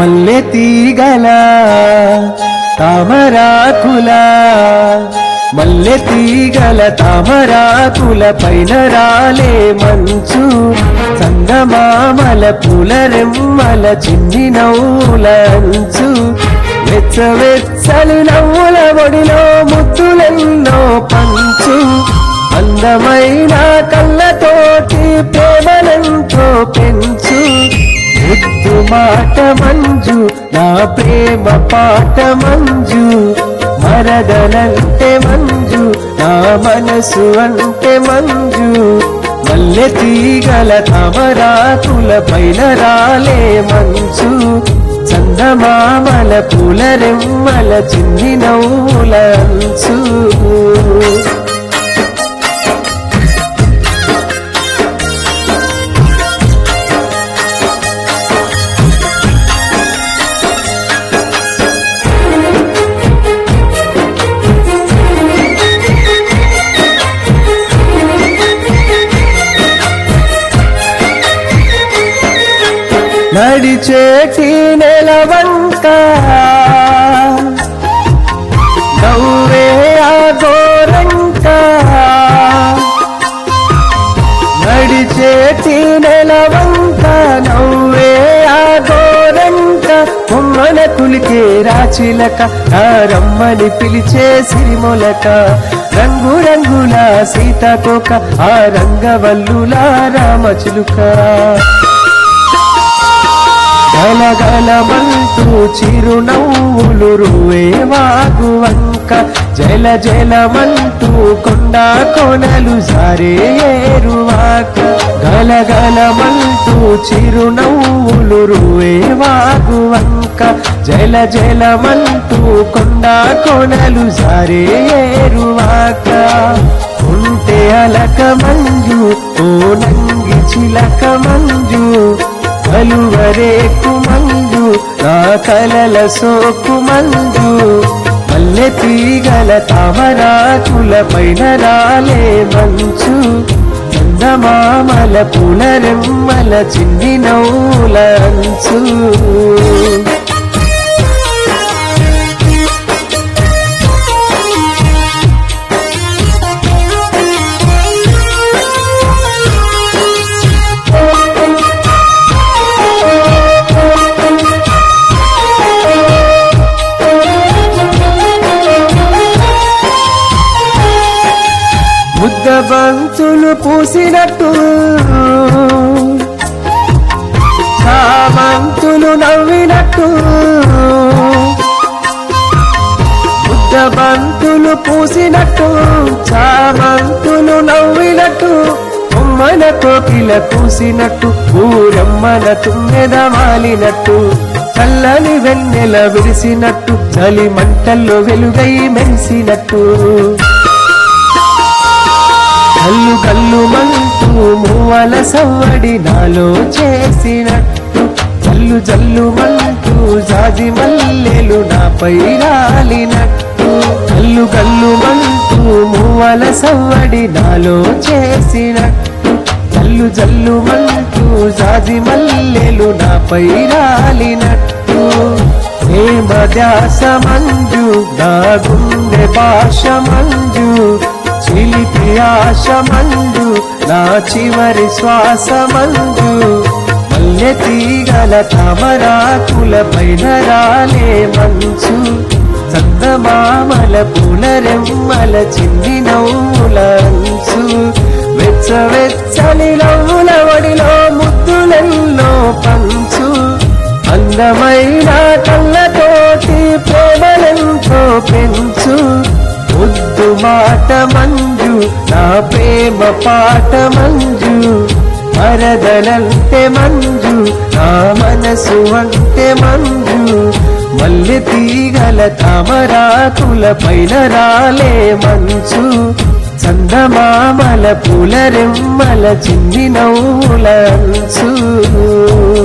మల్లె తీగల తామరాకుల మల్లె తీగల తామరాకుల పైన రాలే మంచు చందమామల పూల రెమ్మల చిన్ని నవ్వుల అంచు వెచ్చ వెచ్చని నవ్వుల ఒడిలో ముద్దులెన్నో పంచు అందమైన కళ్ళతోటి ప్రేమలంతో పెంచు ముద్దు మాట మంజు నా ప్రేమ పాట మంజు మరదలంటే మంజు నా మనసు అంటే మంజు మల్లె తీగల తమరాకుల పైన రాలే మంచు చందమామల పూల రెమ్మల చిన్ని నవ్వుల అంచు నడిచేటి నెలవంక నవ్వే ఆ గోరంక నడిచేటి నెలవంక నవ్వే ఆ గోరంక కొమ్మన కులికే రాచిలక ఆ రమ్మని పిలిచే సిరిమొలక రంగు రంగుల సీతాకోక ఆ రంగవల్లుల రామచిలుక గలగలమంటూ చిరునవ్వులు రువే వాగు వంక జల జలమంటూ కొండ కొనలు సారే ఏరువాక గలగలమంటూ చిరునవ్వులు రువే వాగు వంక జల జలమంటూ కొండ కొనలు సారే ఏరువాక ఉంటే అలక మంజు ఓ నంగి చిలక మంజు కలువరేకు మంజు నా కలల సోకు మంజు మల్లె తీగల తామరాకుల పైన రాలే మంచు చందమామల పులరెమ్మల చిన్ని నవ్వుల అంచు ముద్ద బంతులు పూసినట్టు చామంతులు నవ్వినట్టు ముద్ద బంతులు పూసినట్టు చామంతులు నవ్వినట్టు కొమ్మన కోకిల కూసినట్టు ఊరమ్మన తుమ్మెద వాలినట్టు చల్లని వెన్నెల విరిసినట్టు చలి మంటల్లో వెలుగై మెరిసినట్టు కల్లు కల్లు మంటూ మూవల సవ్వడి నాలో చేసినట్టు జల్లు జల్లు మంటూ జాజి మల్లెలు నాపై రాలినట్టు కల్లు కల్లు మంటూ మూవల సవ్వడి నాలో చేసినట్టు జల్లు జల్లు మంటూ జాజి మల్లెలు నాపై రాలినట్టు ప్రేమ ధ్యాస మంజు నా గుండె భాష మంజు చిలిపి ఆశ మంజు నా చివరి శ్వాస మంజు మల్లె తీగల తమరాకుల పైన రాలే మంచు చందమామల పూల రెమ్మల చిన్ని నవ్వుల అంచు వెచ్చ వెచ్చని నవ్వుల వడిలో ముద్దులెన్నో పంచు అందమైన కళ్ళతోటి ప్రేమలెంతో పెంచు ముద్దు మాట మంజు నా ప్రేమ పాట మంజు మరదలంటే మంజు నా మనసు అంటే మంజు మల్లె తీగల తామరాకుల పైన రాలే మంచు చందమామల పూల రెమ్మల చిన్ని నవ్వుల అంచు